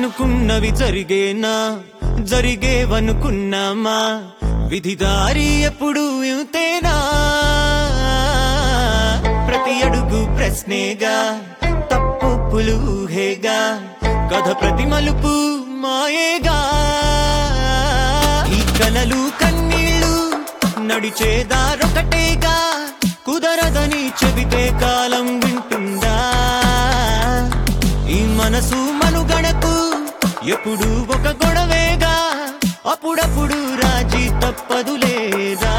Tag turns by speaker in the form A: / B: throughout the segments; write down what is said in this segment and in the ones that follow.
A: అనుకున్నవి జరిగేనా జరిగేవనుకున్నామా విధి దారి ఎప్పుడు ఇంతేనా ప్రతి అడుగు ప్రశ్నేగా తప్పులు ఊహేగా కథ ప్రతి మలుపు మాయేగా ఈ కలలు కన్నీళ్ళు నడిచేదారొకటేగా కుదరదని చెబితే కాలం వింటుందా ఈ మనసు మనుగడకు ఎప్పుడు ఒక గొడవేగా అప్పుడప్పుడు రాజీ తప్పదు లేదా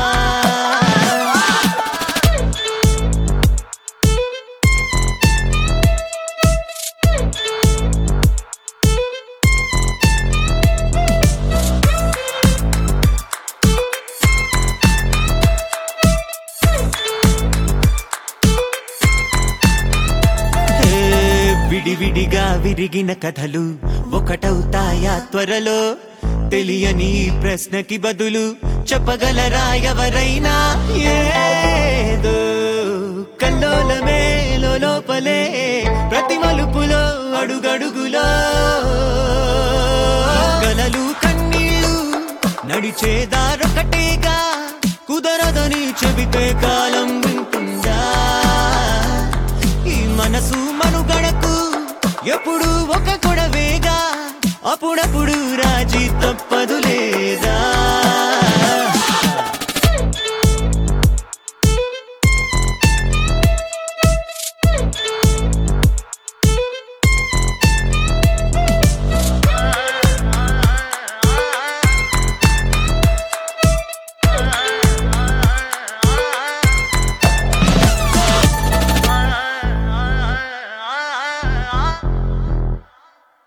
A: హే, విడివిడిగా విరిగిన కథలు ఒకటవుతాయా త్వరలో తెలియని ఈ ప్రశ్నకి బదులు చెప్పగలరా ఎవరైనా ఏదో కల్లోలమే లోపలే ప్రతి మలుపులో అడుగడుగులో కలలు కన్నీళ్ళు నడిచేదారొకటేగా కుదరదని చెబితే కాలం వింటుందా ఈ మనసు మనుగడకు ఎప్పుడు ఒక కొడవేగా అప్పుడప్పుడు రాజీ తప్పదులే